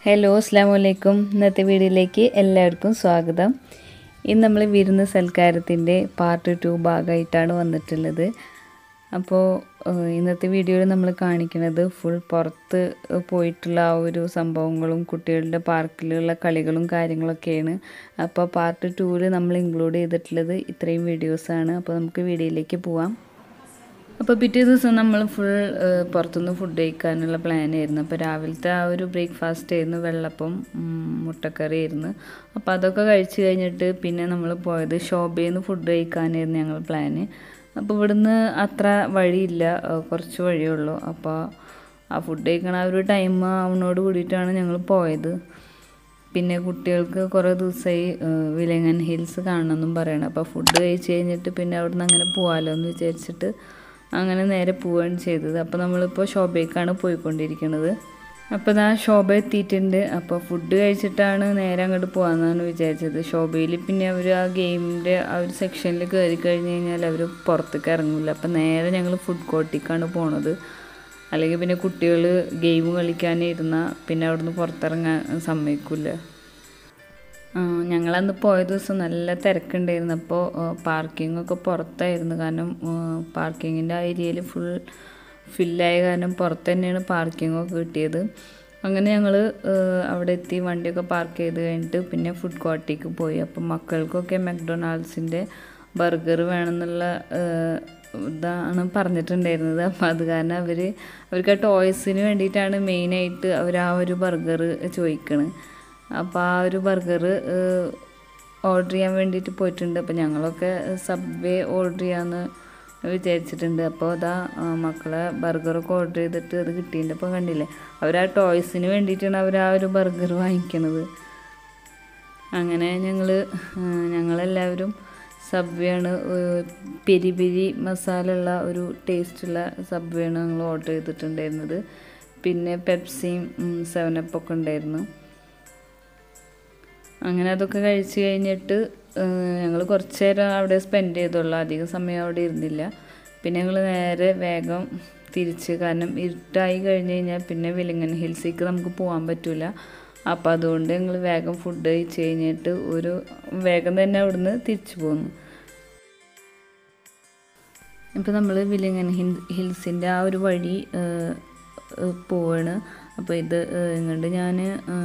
hello അസ്സാം വലൈക്കും ഇന്നത്തെ വീഡിയോയിലേക്ക് എല്ലാവർക്കും സ്വാഗതം ഇന്ന് നമ്മൾ വിരുന്ന് സൽക്കാരത്തിൻ്റെ പാർട്ട് ടു ഭാഗമായിട്ടാണ് വന്നിട്ടുള്ളത് അപ്പോൾ ഏഹ്, ഇന്നത്തെ വീഡിയോയിൽ നമ്മൾ കാണിക്കുന്നത് ഫുൾ പുറത്ത് പോയിട്ടുള്ള ആ ഒരു സംഭവങ്ങളും കുട്ടികളുടെ പാർക്കിലുള്ള കളികളും കാര്യങ്ങളൊക്കെയാണ് അപ്പോൾ പാർട്ട് ടൂവിൽ നമ്മൾ ഇൻക്ലൂഡ് ചെയ്തിട്ടുള്ളത് ഇത്രയും വീഡിയോസാണ് അപ്പോൾ നമുക്ക് വീഡിയോയിലേക്ക് പോവാം അപ്പോൾ പിറ്റേ ദിവസം നമ്മൾ ഫുൾ പുറത്തുനിന്ന് ഫുഡ് കഴിക്കാനുള്ള പ്ലാനായിരുന്നു അപ്പോൾ രാവിലത്തെ ആ ഒരു ബ്രേക്ക്ഫാസ്റ്റ് ആയിരുന്നു വെള്ളപ്പം ഉം, മുട്ടക്കറി ആയിരുന്നു അപ്പോൾ അതൊക്കെ കഴിച്ച് കഴിഞ്ഞിട്ട് പിന്നെ നമ്മൾ പോയത് ഷോബയിൽ നിന്ന് ഫുഡ് കഴിക്കാനായിരുന്നു ഞങ്ങൾ പ്ലാന് അപ്പോൾ ഇവിടുന്ന് അത്ര വഴിയില്ല ഏഹ്, കുറച്ച് വഴിയേ ഉള്ളൂ അപ്പോൾ ആ ഫുഡ് കഴിക്കണ ആ ഒരു ടൈം അവനോട് കൂടിയിട്ടാണ് ഞങ്ങൾ പോയത് പിന്നെ കുട്ടികൾക്ക് കുറേ ദിവസമായി വിലങ്ങൻ ഹിൽസ് കാണണമെന്നും പറയണം അപ്പോൾ ഫുഡ് കഴിച്ച് കഴിഞ്ഞിട്ട് പിന്നെ അവിടുന്ന് അങ്ങനെ പോകാമല്ലോ എന്ന് വിചാരിച്ചിട്ട് അങ്ങനെ നേരെ പോവുകയാണ് ചെയ്തത് അപ്പോൾ നമ്മളിപ്പോൾ ഷോബേക്കാണ് പോയിക്കൊണ്ടിരിക്കുന്നത് അപ്പോൾ ഇതാ ശോഭ എത്തിയിട്ടുണ്ട് അപ്പോൾ ഫുഡ് കഴിച്ചിട്ടാണ് നേരെ അങ്ങോട്ട് പോകാമെന്നാണ് വിചാരിച്ചത് ശോഭയിൽ പിന്നെ അവർ ആ ഗെയിമിൻ്റെ ആ ഒരു സെക്ഷനിൽ കയറി കഴിഞ്ഞ് കഴിഞ്ഞാൽ അവർ പുറത്തേക്ക് ഇറങ്ങില്ല അപ്പോൾ നേരെ ഞങ്ങൾ ഫുഡ് കോർട്ടിലേക്കാണ് പോണത് അല്ലെങ്കിൽ പിന്നെ കുട്ടികൾ ഗെയിം കളിക്കാനിരുന്നാൽ പിന്നെ അവിടുന്ന് പുറത്തിറങ്ങാൻ സമ്മതിക്കില്ല ഞങ്ങളന്ന് പോയ ദിവസം നല്ല തിരക്കുണ്ടായിരുന്നു അപ്പോൾ പാർക്കിംഗ് ഒക്കെ പുറത്തായിരുന്നു കാരണം പാർക്കിങ്ങിൻ്റെ ആ ഏരിയയിൽ ഫുൾ ഫില്ലായ കാരണം പുറത്ത് തന്നെയാണ് പാർക്കിംഗ് ഒക്കെ കിട്ടിയത് അങ്ങനെ ഞങ്ങൾ അവിടെ എത്തി വണ്ടിയൊക്കെ പാർക്ക് ചെയ്ത് കഴിഞ്ഞിട്ട് പിന്നെ ഫുഡ് കോർട്ടിലേക്ക് പോയി അപ്പം മക്കൾക്കൊക്കെ മക്ഡൊണാൾഡ്സിൻ്റെ ബർഗർ വേണമെന്നുള്ള ഏഹ്, ഇതാണ് പറഞ്ഞിട്ടുണ്ടായിരുന്നത് അപ്പോൾ അത് കാരണം അവർ അവർക്ക് ആ ടോയ്സിന് വേണ്ടിയിട്ടാണ് മെയിനായിട്ട് അവർ ആ ഒരു ബർഗർ ചോദിക്കണത് അപ്പോൾ ആ ഒരു ബർഗർ ഓർഡർ ചെയ്യാൻ വേണ്ടിയിട്ട് പോയിട്ടുണ്ട് അപ്പോൾ ഞങ്ങളൊക്കെ സബ്വേ ഓർഡർ ചെയ്യാമെന്ന് വിചാരിച്ചിട്ടുണ്ട് അപ്പോൾ അതാ ആ, മക്കളെ ബർഗറൊക്കെ ഓർഡർ ചെയ്തിട്ട് അത് കിട്ടിയിട്ടുണ്ട് അപ്പോൾ കണ്ടില്ലേ അവർ ആ ടോയ്സിന് വേണ്ടിയിട്ടാണ് അവർ ആ ഒരു ബർഗർ വാങ്ങിക്കണത് അങ്ങനെ ഞങ്ങൾ ഞങ്ങളെല്ലാവരും സബ്വയാണ് പെരി പെരി മസാല ഉള്ള ഒരു ടേസ്റ്റുള്ള സബ്വയാണ് ഞങ്ങൾ ഓർഡർ ചെയ്തിട്ടുണ്ടായിരുന്നത് പിന്നെ പെപ്സിയും സെവനപ്പൊക്കെ ഉണ്ടായിരുന്നു അങ്ങനെ അതൊക്കെ കഴിച്ച് കഴിഞ്ഞിട്ട് ഞങ്ങൾ കുറച്ച് നേരം അവിടെ സ്പെൻഡ് ചെയ്തുള്ളൂ അധികം സമയം അവിടെ ഇരുന്നില്ല പിന്നെ ഞങ്ങൾ നേരെ വേഗം തിരിച്ച് കാരണം ഇരുട്ടായി കഴിഞ്ഞ് കഴിഞ്ഞാൽ പിന്നെ വിലങ്ങൻ ഹിൽസിലേക്ക് നമുക്ക് പോകാൻ പറ്റില്ല അപ്പോൾ അതുകൊണ്ട് ഞങ്ങൾ വേഗം ഫുഡ് കഴിച്ച് കഴിഞ്ഞിട്ട് ഒരു വേഗം തന്നെ അവിടുന്ന് തിരിച്ചു പോന്നു ഇപ്പോൾ നമ്മൾ വിലങ്ങൻ ഹിൽ ഹിൽസിൻ്റെ ആ ഒരു വഴി ഏഹ്, ഏഹ് പോവാണ് അപ്പോൾ ഇത് ഏഹ്, ഇങ്ങോട്ട് ഞാൻ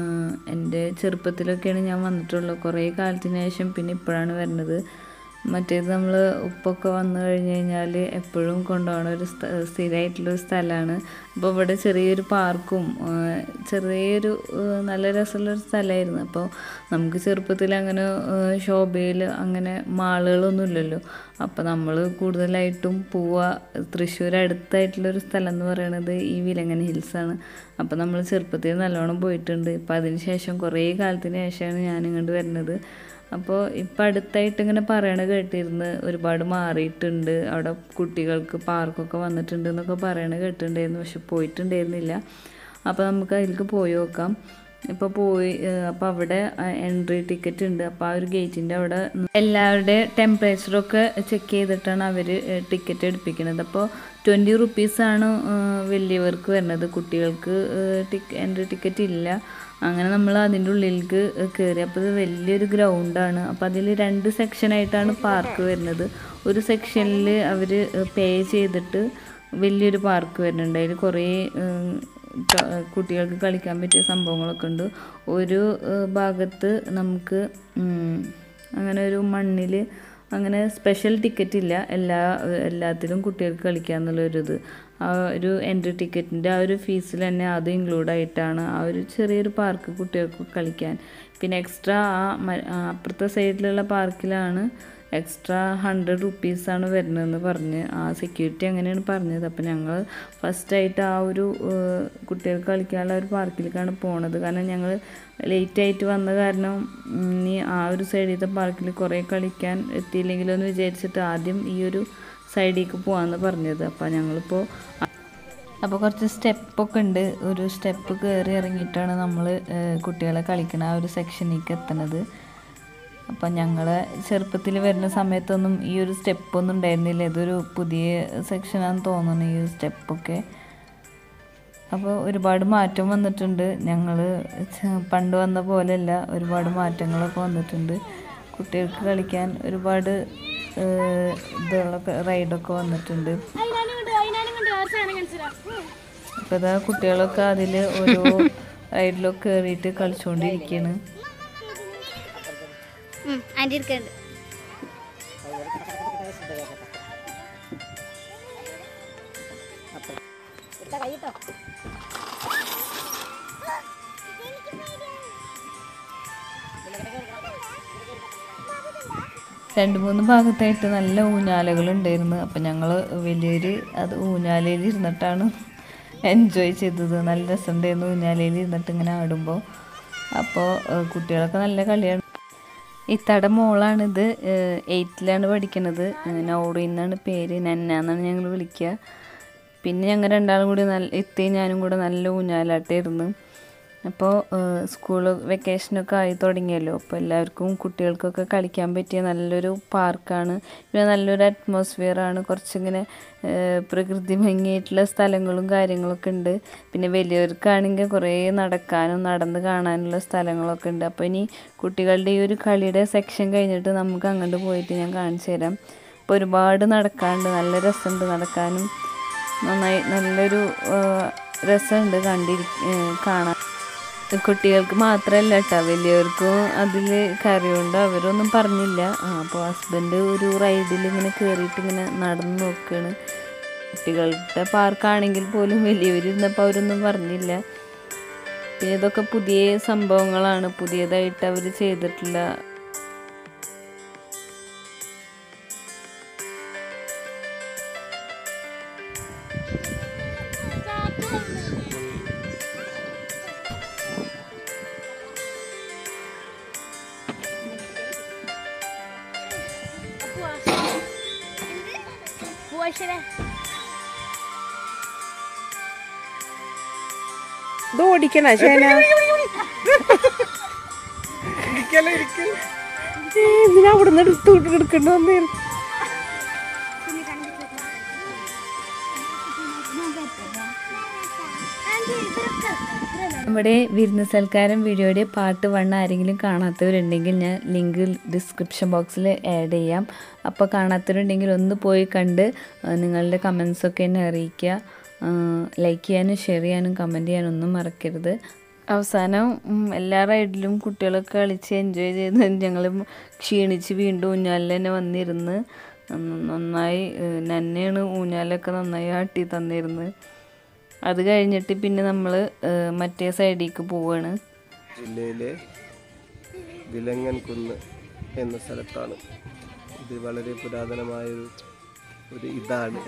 എൻ്റെ ചെറുപ്പത്തിലൊക്കെയാണ് ഞാൻ വന്നിട്ടുള്ളൂ കുറേ കാലത്തിന് ശേഷം പിന്നെ ഇപ്പോഴാണ് വരുന്നത് മറ്റേത് നമ്മൾ ഉപ്പൊക്കെ വന്നു കഴിഞ്ഞ് കഴിഞ്ഞാൽ എപ്പോഴും കൊണ്ടുപോകണ ഒരു സ്ഥ- സ്ഥിരമായിട്ടുള്ളൊരു സ്ഥലമാണ് അപ്പോൾ ഇവിടെ ചെറിയൊരു പാർക്കും ഏഹ്, ചെറിയൊരു ഏഹ്, നല്ല രസമുള്ളൊരു സ്ഥലമായിരുന്നു അപ്പോൾ നമുക്ക് ചെറുപ്പത്തിൽ അങ്ങനെ ശോഭയിൽ അങ്ങനെ മാളുകളൊന്നും ഇല്ലല്ലോ അപ്പോൾ നമ്മൾ കൂടുതലായിട്ടും പോവുക തൃശ്ശൂർ അടുത്തായിട്ടുള്ളൊരു സ്ഥലം എന്ന് പറയുന്നത് ഈ വിലങ്ങൻ ഹിൽസാണ് അപ്പോൾ നമ്മൾ ചെറുപ്പത്തിൽ നല്ലോണം പോയിട്ടുണ്ട് ഇപ്പം അതിന് ശേഷം കുറേ കാലത്തിന് ശേഷമാണ് ഞാൻ ഇങ്ങോട്ട് വരുന്നത് അപ്പോൾ ഇപ്പം അടുത്തായിട്ട് ഇങ്ങനെ പറയണ കേട്ടിരുന്ന് ഒരുപാട് മാറിയിട്ടുണ്ട് അവിടെ കുട്ടികൾക്ക് പാർക്കൊക്കെ വന്നിട്ടുണ്ട് എന്നൊക്കെ പറയണ കേട്ടിട്ടുണ്ടായിരുന്നു പക്ഷെ പോയിട്ടുണ്ടായിരുന്നില്ല അപ്പോൾ നമുക്ക് അതിലേക്ക് പോയി നോക്കാം ഇപ്പോൾ പോയി അപ്പോൾ അവിടെ എൻട്രി ടിക്കറ്റ് ഉണ്ട് അപ്പോൾ ആ ഒരു ഗേറ്റിൻ്റെ അവിടെ എല്ലാവരുടെ ടെമ്പറേച്ചറൊക്കെ ചെക്ക് ചെയ്തിട്ടാണ് അവർ ടിക്കറ്റ് എടുപ്പിക്കുന്നത് അപ്പോൾ ട്വൻറ്റി റുപ്പീസാണ് വലിയവർക്ക് വരുന്നത് കുട്ടികൾക്ക് ടിക്ക് എൻട്രി ടിക്കറ്റ് ഇല്ല അങ്ങനെ നമ്മൾ അതിൻ്റെ ഉള്ളിലേക്ക് കയറി അപ്പോൾ ഇത് വലിയൊരു ഗ്രൗണ്ടാണ് അപ്പോൾ അതിൽ രണ്ട് സെക്ഷനായിട്ടാണ് പാർക്ക് വരുന്നത് ഒരു സെക്ഷനിൽ അവർ പേ ചെയ്തിട്ട് വലിയൊരു പാർക്ക് വരുന്നുണ്ട് അതിൽ കുറേ ഉം, ട- കുട്ടികൾക്ക് കളിക്കാൻ പറ്റിയ സംഭവങ്ങളൊക്കെ ഉണ്ട് ഒരു ഏഹ്, ഭാഗത്ത് നമുക്ക് ഉം, അങ്ങനെ ഒരു മണ്ണിൽ അങ്ങനെ സ്പെഷ്യൽ ടിക്കറ്റ് ഇല്ല എല്ലാ എല്ലാത്തിലും കുട്ടികൾക്ക് കളിക്കാന്നുള്ളൊരിത് ആ ഒരു എൻട്രി ടിക്കറ്റിൻ്റെ ആ ഒരു ഫീസിൽ തന്നെ അത് ഇൻക്ലൂഡ് ആയിട്ടാണ് ആ ഒരു ചെറിയൊരു പാർക്ക് കുട്ടികൾക്ക് കളിക്കാൻ പിന്നെ എക്സ്ട്രാ ആ മ- ആ അപ്പുറത്തെ സൈഡിലുള്ള പാർക്കിലാണ് എക്സ്ട്രാ ഹൺഡ്രഡ് റുപ്പീസാണ് വരുന്നതെന്ന് പറഞ്ഞ് ആ സെക്യൂരിറ്റി അങ്ങനെയാണ് പറഞ്ഞത് അപ്പം ഞങ്ങൾ ഫസ്റ്റായിട്ട് ആ ഒരു ഏഹ്, കുട്ടികൾക്ക് കളിക്കാനുള്ള ഒരു പാർക്കിലേക്കാണ് പോണത് കാരണം ഞങ്ങൾ ലേറ്റ് ആയിട്ട് വന്ന കാരണം ഉം, ഇനി ആ ഒരു സൈഡിലത്തെ പാർക്കിൽ കുറേ കളിക്കാൻ എത്തിയില്ലെങ്കിലോ എന്ന് വിചാരിച്ചിട്ട് ആദ്യം ഈ ഒരു സൈഡിലേക്ക് പോകാമെന്ന് പറഞ്ഞത് അപ്പോൾ ഞങ്ങളിപ്പോൾ അപ്പോൾ കുറച്ച് സ്റ്റെപ്പൊക്കെ ഉണ്ട് ഒരു സ്റ്റെപ്പ് കയറി ഇറങ്ങിയിട്ടാണ് നമ്മൾ കുട്ടികളെ കളിക്കണ ആ ഒരു സെക്ഷനിലേക്ക് എത്തണത് അപ്പം ഞങ്ങൾ ചെറുപ്പത്തിൽ വരുന്ന സമയത്തൊന്നും ഈ ഒരു സ്റ്റെപ്പൊന്നും ഉണ്ടായിരുന്നില്ല ഇതൊരു പുതിയ സെക്ഷനാണെന്ന് തോന്നുന്നു ഈ ഒരു സ്റ്റെപ്പൊക്കെ അപ്പോൾ ഒരുപാട് മാറ്റം വന്നിട്ടുണ്ട് ഞങ്ങൾ പണ്ട് വന്ന പോലെയല്ല ഒരുപാട് മാറ്റങ്ങളൊക്കെ വന്നിട്ടുണ്ട് കുട്ടികൾക്ക് കളിക്കാൻ ഒരുപാട് ഏഹ്, ഇതുകളൊക്കെ റൈഡൊക്കെ വന്നിട്ടുണ്ട് അതിനാനും കൊണ്ട് അതിനാനും കൊണ്ട് ആ സാധനം കാണിച്ചതാ അപ്പോൾ ഇതാ കുട്ടികളൊക്കെ അതിൽ ഓരോ റൈഡിലൊക്കെ കയറിയിട്ട് കളിച്ചുകൊണ്ടിരിക്കുകയാണ് അതിൻ്റെ ഇരിക്കുന്നുണ്ട് രണ്ട് മൂന്ന് ഭാഗത്തായിട്ട് നല്ല ഊഞ്ഞാലകൾ ഉണ്ടായിരുന്നു അപ്പം ഞങ്ങൾ വലിയൊരു അത് ഊഞ്ഞാലയിൽ ഇരുന്നിട്ടാണ് എൻജോയ് ചെയ്തത് നല്ല രസമുണ്ടായിരുന്നു ഊഞ്ഞാലയിൽ ഇരുന്നിട്ട് ഇങ്ങനെ ആടുമ്പോൾ അപ്പോൾ കുട്ടികളൊക്കെ നല്ല കളിയാണ് ഇത്തടെ മോളാണിത് എയ്റ്റിലാണ് പഠിക്കണത് നൗറി എന്നാണ് പേര് നന്ന എന്നാണ് ഞങ്ങൾ വിളിക്കുക പിന്നെ ഞങ്ങൾ രണ്ടാളും കൂടി നല്ല ഇത്തയും ഞാനും കൂടെ നല്ല ഊഞ്ഞാലാട്ടായിരുന്നു അപ്പോൾ സ്കൂൾ വെക്കേഷനൊക്കെ ആയി തുടങ്ങിയല്ലോ അപ്പോൾ എല്ലാവർക്കും കുട്ടികൾക്കൊക്കെ കളിക്കാൻ പറ്റിയ നല്ലൊരു പാർക്കാണ് പിന്നെ നല്ലൊരു അറ്റ്മോസ്ഫിയറാണ് കുറച്ചിങ്ങനെ ഏഹ്, പ്രകൃതി ഭംഗിയായിട്ടുള്ള സ്ഥലങ്ങളും കാര്യങ്ങളൊക്കെ ഉണ്ട് പിന്നെ വലിയവർക്കാണെങ്കിൽ കുറേ നടക്കാനും നടന്ന് കാണാനുള്ള സ്ഥലങ്ങളൊക്കെ ഉണ്ട് അപ്പോൾ ഇനി കുട്ടികളുടെ ഈ ഒരു കളിയുടെ സെക്ഷൻ കഴിഞ്ഞിട്ട് നമുക്ക് അങ്ങോട്ട് പോയിട്ട് ഞാൻ കാണിച്ചു തരാം അപ്പോൾ ഒരുപാട് നടക്കാനുണ്ട് നല്ല രസമുണ്ട് നടക്കാനും നന്നായി നല്ലൊരു ഏഹ്, രസമുണ്ട് കണ്ടിരി ഏഹ്, കാണാൻ കുട്ടികൾക്ക് മാത്രമല്ല കേട്ടോ വലിയവർക്കും അതിൽ കറിയുണ്ട് അവരൊന്നും പറഞ്ഞില്ല അപ്പോൾ ഹസ്ബൻഡ് ഒരു റൈഡിൽ ഇങ്ങനെ കയറിയിട്ട് ഇങ്ങനെ നടന്നു നോക്കുകയാണ് കുട്ടികളുടെ പാർക്കാണെങ്കിൽ പോലും വലിയവരിരുന്നപ്പോൾ അവരൊന്നും പറഞ്ഞില്ല പിന്നെ ഇതൊക്കെ പുതിയ സംഭവങ്ങളാണ് പുതിയതായിട്ട് അവർ ചെയ്തിട്ടുള്ള പോഷനെ ഇത് ഓടിക്കണ ശേന എന്തിനാ അവിടുന്ന് എടുത്ത് എടുക്കണ്ട വന്നേരും നമ്മുടെ വിരുന്ന് സൽക്കാരം വീഡിയോയുടെ പാർട്ട് വൺ ആരെങ്കിലും കാണാത്തവരുണ്ടെങ്കിൽ ഞാൻ ലിങ്ക് ഡിസ്ക്രിപ്ഷൻ ബോക്സിൽ ആഡ് ചെയ്യാം അപ്പോൾ കാണാത്തവരുണ്ടെങ്കിൽ ഒന്ന് പോയി കണ്ട് ആ, നിങ്ങളുടെ കമൻസൊക്കെ എന്നെ അറിയിക്കുക ലൈക്ക് ചെയ്യാനും ഷെയർ ചെയ്യാനും കമൻറ്റ് ചെയ്യാനും ഒന്നും മറക്കരുത് അവസാനം ഉം, എല്ലാ റൈഡിലും കുട്ടികളൊക്കെ കളിച്ച് എൻജോയ് ചെയ്ത് ഞങ്ങൾ ക്ഷീണിച്ച് വീണ്ടും ഊഞ്ഞാലിൽ തന്നെ വന്നിരുന്ന് നന്ന- നന്നായി ഏഹ്, നന്നെയാണ് ഊഞ്ഞാലൊക്കെ നന്നായി ആട്ടി തന്നിരുന്നത് അത് കഴിഞ്ഞിട്ട് പിന്നെ നമ്മൾ മറ്റേ സൈഡിലേക്ക് പോവാണ് ജില്ലയിലെ വിലങ്ങൻ കുന്ന് എന്ന സ്ഥലത്താണ് ഇത് വളരെ പുരാതനമായൊരു ഒരു ഇതാണ്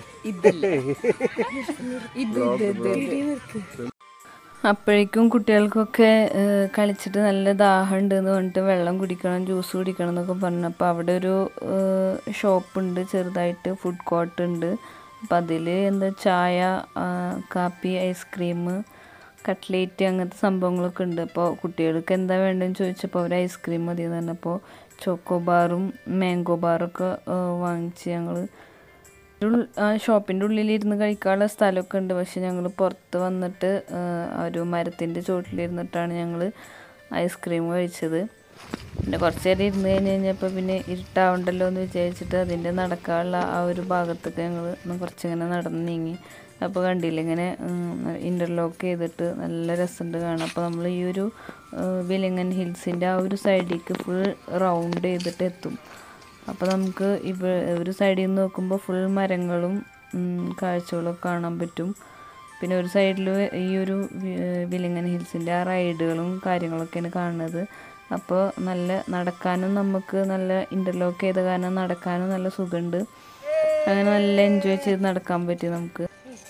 അപ്പോഴേക്കും കുട്ടികൾക്കൊക്കെ ഏഹ്, കളിച്ചിട്ട് നല്ല ദാഹമുണ്ട് എന്ന് പറഞ്ഞിട്ട് വെള്ളം കുടിക്കണം ജ്യൂസ് കുടിക്കണം എന്നൊക്കെ പറഞ്ഞു അപ്പോൾ അവിടെ ഒരു ഷോപ്പുണ്ട് ചെറുതായിട്ട് ഫുഡ് കോർട്ട് ഉണ്ട് അപ്പം അതിൽ എന്താ ചായ ആ, കാപ്പി ഐസ്ക്രീം കട്ട്ലേറ്റ് അങ്ങനത്തെ സംഭവങ്ങളൊക്കെ ഉണ്ട് അപ്പോൾ കുട്ടികൾക്ക് എന്താ വേണ്ടതെന്ന് ചോദിച്ചപ്പോൾ അവർ ഐസ്ക്രീം മതി എന്ന് പറഞ്ഞപ്പോൾ ചോക്കോ ബാറും മാംഗോ ബാറൊക്കെ വാങ്ങിച്ച് ഞങ്ങൾ ഉൾ- ആ ഷോപ്പിൻ്റെ ഉള്ളിലിരുന്ന് കഴിക്കാനുള്ള സ്ഥലമൊക്കെ ഉണ്ട് പക്ഷെ ഞങ്ങൾ പുറത്ത് വന്നിട്ട് ആ, ഒരു മരത്തിൻ്റെ ചോട്ടിലിരുന്നിട്ടാണ് ഞങ്ങൾ ഐസ്ക്രീം കഴിച്ചത് പിന്നെ കുറച്ച് നേരം ഇരുന്ന് കഴിഞ്ഞ് കഴിഞ്ഞപ്പോൾ പിന്നെ ഇരുട്ടാവണ്ടല്ലോ എന്ന് വിചാരിച്ചിട്ട് അതിൻ്റെ നടക്കാനുള്ള ആ ഒരു ഭാഗത്തൊക്കെ ഞങ്ങൾ കുറച്ചിങ്ങനെ നടന്ന് നീങ്ങി അപ്പോൾ കണ്ടില്ല ഇങ്ങനെ ഇൻ്റർലോക്ക് ചെയ്തിട്ട് നല്ല രസമുണ്ട് കാണാം അപ്പോൾ നമ്മൾ ഈ ഒരു ആ, വിലങ്ങൻ ഹിൽസിൻ്റെ ആ ഒരു സൈഡിലേക്ക് ഫുൾ റൗണ്ട് ചെയ്തിട്ട് എത്തും അപ്പോൾ നമുക്ക് ഇവ ഒരു സൈഡിൽ നിന്ന് നോക്കുമ്പോൾ ഫുൾ മരങ്ങളും ഉം, കാഴ്ചകളൊക്കെ കാണാൻ പറ്റും പിന്നെ ഒരു സൈഡിൽ ഈ ഒരു വി- ഏഹ് വിലങ്ങൻ ഹിൽസിൻ്റെ ആ റൈഡുകളും കാര്യങ്ങളൊക്കെയാണ് കാണുന്നത് അപ്പോൾ നല്ല നടക്കാനും നമുക്ക് നല്ല ഇൻ്റർലോക്ക് ചെയ്ത കാരണം നടക്കാനും നല്ല സുഖമുണ്ട് അങ്ങനെ നല്ല എൻജോയ് ചെയ്ത് നടക്കാൻ പറ്റി നമുക്ക്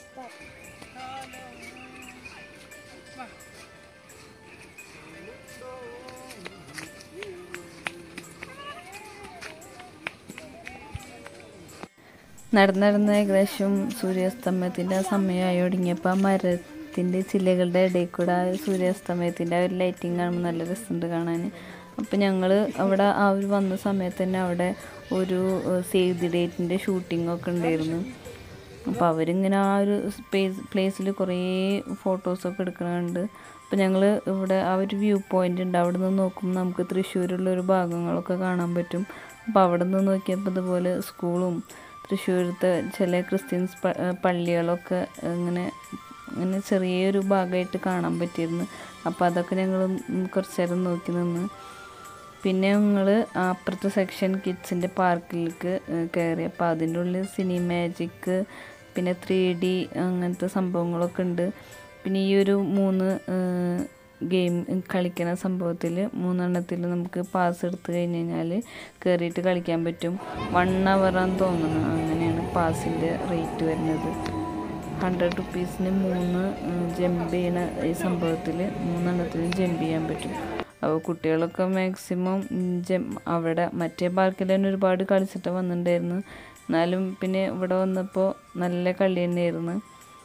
നടന്ന് നടന്ന് ഏകദേശം സൂര്യാസ്തമയത്തിൻ്റെ ആ സമയമായി തുടങ്ങിയപ്പോൾ ആ മരത്തിൻ്റെ ചില്ലകളുടെ ഇടയിൽ കൂടെ ആ സൂര്യാസ്തമയത്തിൻ്റെ ആ ഒരു ലൈറ്റിങ് കാണുമ്പോൾ നല്ല രസമുണ്ട് കാണാൻ അപ്പോൾ ഞങ്ങൾ അവിടെ ആ ഒരു വന്ന സമയത്ത് തന്നെ അവിടെ ഒരു സേവ് ദി ഡേറ്റിൻ്റെ ഷൂട്ടിംഗ് ഒക്കെ ഉണ്ടായിരുന്നു അപ്പോൾ അവരിങ്ങനെ ആ ഒരു സ്പേസ് പ്ലേസിൽ കുറേ ഫോട്ടോസൊക്കെ എടുക്കണുണ്ട് അപ്പോൾ ഞങ്ങൾ ഇവിടെ ആ ഒരു വ്യൂ പോയിന്റ് ഉണ്ട് അവിടെ നിന്ന് നോക്കുമ്പോൾ നമുക്ക് തൃശ്ശൂരുള്ള ഒരു ഭാഗങ്ങളൊക്കെ കാണാൻ പറ്റും അപ്പോൾ അവിടെ നിന്ന് നോക്കിയപ്പോൾ ഇതുപോലെ സ്കൂളും തൃശ്ശൂരത്തെ ചില ക്രിസ്ത്യൻസ് പ- ഏഹ് പള്ളികളൊക്കെ ഇങ്ങനെ ഇങ്ങനെ ചെറിയൊരു ഭാഗമായിട്ട് കാണാൻ പറ്റിയിരുന്നു അപ്പോൾ അതൊക്കെ ഞങ്ങൾ കുറച്ച് നേരം നോക്കി നിന്ന് പിന്നെ ഞങ്ങൾ അപ്പുറത്തെ സെക്ഷൻ കിഡ്സിൻ്റെ പാർക്കിലേക്ക് കയറി അപ്പോൾ അതിൻ്റെ ഉള്ളിൽ സിനി മാജിക് പിന്നെ ത്രീ ഡി അങ്ങനത്തെ സംഭവങ്ങളൊക്കെ ഉണ്ട് പിന്നെ ഈ ഒരു മൂന്ന് ഗെയിം കളിക്കുന്ന സംഭവത്തിൽ മൂന്നെണ്ണത്തിൽ നമുക്ക് പാസ് എടുത്തു കഴിഞ്ഞ് കഴിഞ്ഞാൽ കയറിയിട്ട് കളിക്കാൻ പറ്റും വൺ അവറാന്ന് തോന്നുന്നു അങ്ങനെയാണ് പാസിൻ്റെ റേറ്റ് വരുന്നത് ഹൺഡ്രഡ് റുപ്പീസിന് മൂന്ന് ജമ്പ് ചെയ്യണ ഈ സംഭവത്തിൽ മൂന്നെണ്ണത്തിനും ജമ്പ് ചെയ്യാൻ പറ്റും അപ്പോൾ കുട്ടികളൊക്കെ മാക്സിമം ജം അവിടെ മറ്റേ പാർക്കിൽ തന്നെ ഒരുപാട് കളിച്ചിട്ട് വന്നിട്ടുണ്ടായിരുന്നു എന്നാലും പിന്നെ ഇവിടെ വന്നപ്പോൾ നല്ല കളി തന്നെയായിരുന്നു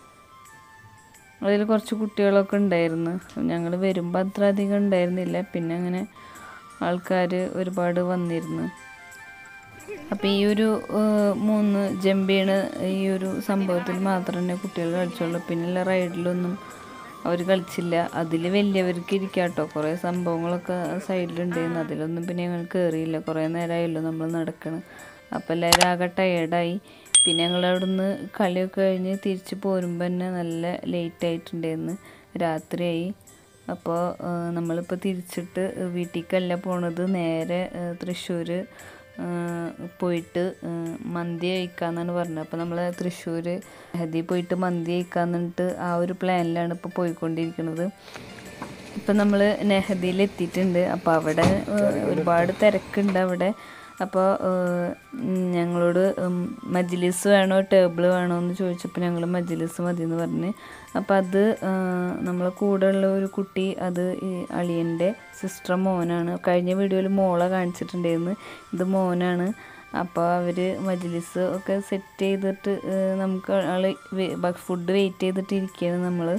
അതിൽ കുറച്ച് കുട്ടികളൊക്കെ ഉണ്ടായിരുന്നു ഞങ്ങൾ വരുമ്പോൾ അത്ര അധികം ഉണ്ടായിരുന്നില്ല പിന്നെ അങ്ങനെ ആൾക്കാർ ഒരുപാട് വന്നിരുന്നു അപ്പോൾ ഈ ഒരു ഏഹ്, മൂന്ന് ജമ്പീണ് ഈ ഒരു സംഭവത്തിൽ മാത്രം തന്നെ കുട്ടികൾ കളിച്ചുള്ളൂ പിന്നെയുള്ള റൈഡിലൊന്നും അവർ കളിച്ചില്ല അതിൽ വലിയവർക്ക് ഇരിക്കാം കേട്ടോ കുറേ സംഭവങ്ങളൊക്കെ സൈഡിലുണ്ടായിരുന്നു അതിലൊന്നും പിന്നെ ഞങ്ങൾ കയറിയില്ല കുറേ നേരമായല്ലോ നമ്മൾ നടക്കണം അപ്പോൾ എല്ലാവരും ആകെ ടയേർഡായി പിന്നെ ഞങ്ങൾ അവിടുന്ന് കളിയൊക്കെ കഴിഞ്ഞ് തിരിച്ച് പോരുമ്പോൾ തന്നെ നല്ല ലേറ്റ് ആയിട്ടുണ്ടായിരുന്നു രാത്രിയായി അപ്പോൾ നമ്മളിപ്പോൾ തിരിച്ചിട്ട് വീട്ടിലേക്കല്ല പോണത് നേരെ തൃശ്ശൂർ പോയിട്ട് ആ, മന്തി കഴിക്കാന്നാണ് പറഞ്ഞത് അപ്പോൾ നമ്മൾ തൃശ്ശൂർ ഹദി പോയിട്ട് മന്തി കഴിക്കാന്നിട്ട് ആ ഒരു പ്ലാനിലാണ് ഇപ്പോൾ പോയിക്കൊണ്ടിരിക്കുന്നത് ഇപ്പം നമ്മൾ നെഹദിയിൽ എത്തിയിട്ടുണ്ട് അപ്പോൾ അവിടെ ഏഹ്, ഒരുപാട് തിരക്കുണ്ട് അവിടെ അപ്പോൾ ഏഹ്, ഉം, ഞങ്ങളോട് ഉം, മജ്ലിസ് വേണോ ടേബിൾ വേണോ എന്ന് ചോദിച്ചപ്പോൾ ഞങ്ങൾ മജ്ലിസ് മതി എന്ന് പറഞ്ഞ് അപ്പോൾ അത് ഏഹ്, നമ്മളെ കൂടെയുള്ള ഒരു കുട്ടി അത് ഈ അളിയൻ്റെ സിസ്റ്റർ മോനാണ് കഴിഞ്ഞ വീഡിയോയിൽ മോളെ കാണിച്ചിട്ടുണ്ടായിരുന്നു ഇത് മോനാണ് അപ്പോൾ അവർ മജ്ലിസ് ഒക്കെ സെറ്റ് ചെയ്തിട്ട് ഏഹ്, നമുക്ക് ആൾ ഫുഡ് വെയിറ്റ് ചെയ്തിട്ട് ഇരിക്കുകയാണ് നമ്മൾ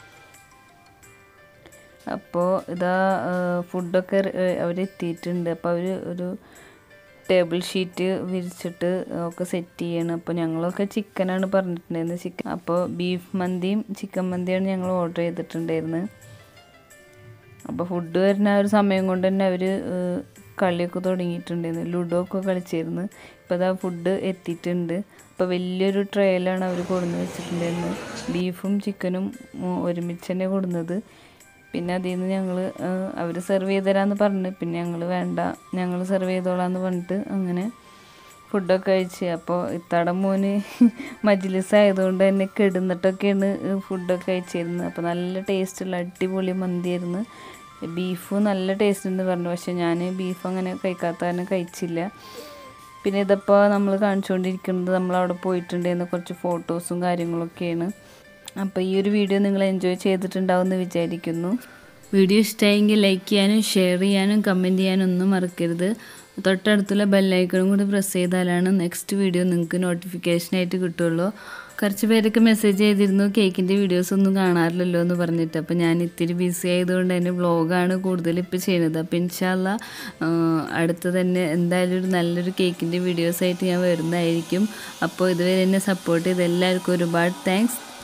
അപ്പോൾ ഇതാ ഫുഡൊക്കെ അവരെത്തിയിട്ടുണ്ട് അപ്പോൾ അവർ ഒരു ടേബിൾ ഷീറ്റ് വിരിച്ചിട്ട് ഒക്കെ സെറ്റ് ചെയ്യണം അപ്പോൾ ഞങ്ങളൊക്കെ ചിക്കനാണ് പറഞ്ഞിട്ടുണ്ടായിരുന്നത് ചിക്കൻ അപ്പോൾ ബീഫ് മന്തിയും ചിക്കൻ മന്തിയാണ് ഞങ്ങൾ ഓർഡർ ചെയ്തിട്ടുണ്ടായിരുന്നത് അപ്പോൾ ഫുഡ് വരുന്ന ആ ഒരു സമയം കൊണ്ട് തന്നെ അവർ കളിയൊക്കെ തുടങ്ങിയിട്ടുണ്ടായിരുന്നു ലുഡോ ഒക്കെ കളിച്ചിരുന്നു ഇപ്പോൾ അതാ ഫുഡ് എത്തിയിട്ടുണ്ട് അപ്പോൾ വലിയൊരു ട്രേയിലാണ് അവർ കൊടുന്ന് വെച്ചിട്ടുണ്ടായിരുന്നത് ബീഫും ചിക്കനും ഉം, ഒരുമിച്ച് തന്നെ കൊടുന്നത് പിന്നെ അതിൽ നിന്ന് ഞങ്ങൾ അവർ സെർവ് ചെയ്ത് തരാമെന്ന് പറഞ്ഞ് പിന്നെ ഞങ്ങൾ വേണ്ട ഞങ്ങൾ സെർവ് ചെയ്തോളാന്ന് പറഞ്ഞിട്ട് അങ്ങനെ ഫുഡൊക്കെ കഴിച്ച് അപ്പോൾ ഇത്താടെ മോന് മജ്ലിസ് ആയതുകൊണ്ട് തന്നെ കിടന്നിട്ടൊക്കെയാണ് ഫുഡൊക്കെ കഴിച്ചിരുന്നത് അപ്പോൾ നല്ല ടേസ്റ്റുള്ള അടിപൊളി മന്തിയായിരുന്നു ബീഫ് നല്ല ടേസ്റ്റ് എന്ന് പറഞ്ഞു പക്ഷെ ഞാൻ ബീഫ് അങ്ങനെ കഴിക്കാത്ത കാരണം കഴിച്ചില്ല പിന്നെ ഇതിപ്പോൾ നമ്മൾ കാണിച്ചുകൊണ്ടിരിക്കുന്നത് നമ്മൾ അവിടെ പോയിട്ടുണ്ടായിരുന്ന കുറച്ച് ഫോട്ടോസും കാര്യങ്ങളൊക്കെയാണ് അപ്പോൾ ഈ ഒരു വീഡിയോ നിങ്ങൾ എൻജോയ് ചെയ്തിട്ടുണ്ടാവും എന്ന് വിചാരിക്കുന്നു വീഡിയോ ഇഷ്ടമായെങ്കിൽ ലൈക്ക് ചെയ്യാനും ഷെയർ ചെയ്യാനും കമൻറ്റ് ചെയ്യാനും ഒന്നും മറക്കരുത് തൊട്ടടുത്തുള്ള ബെല്ലൈക്കണും കൂടി പ്രസ് ചെയ്താലാണ് നെക്സ്റ്റ് വീഡിയോ നിങ്ങൾക്ക് നോട്ടിഫിക്കേഷനായിട്ട് കിട്ടുള്ളൂ കുറച്ച് പേരൊക്കെ മെസ്സേജ് ചെയ്തിരുന്നു കേക്കിൻ്റെ വീഡിയോസ് ഒന്നും കാണാറില്ലല്ലോ എന്ന് പറഞ്ഞിട്ട് അപ്പോൾ ഞാൻ ഇത്തിരി ബിസി ആയതുകൊണ്ട് തന്നെ വ്ളോഗാണ് കൂടുതൽ ഇപ്പോൾ ചെയ്യുന്നത് അപ്പോൾ ഇൻഷാല്ല അടുത്ത് തന്നെ എന്തായാലും ഒരു നല്ലൊരു കേക്കിൻ്റെ വീഡിയോസായിട്ട് ഞാൻ വരുന്നതായിരിക്കും അപ്പോൾ ഇതുവരെ എന്നെ സപ്പോർട്ട് ചെയ്ത എല്ലാവർക്കും ഒരുപാട് താങ്ക്സ്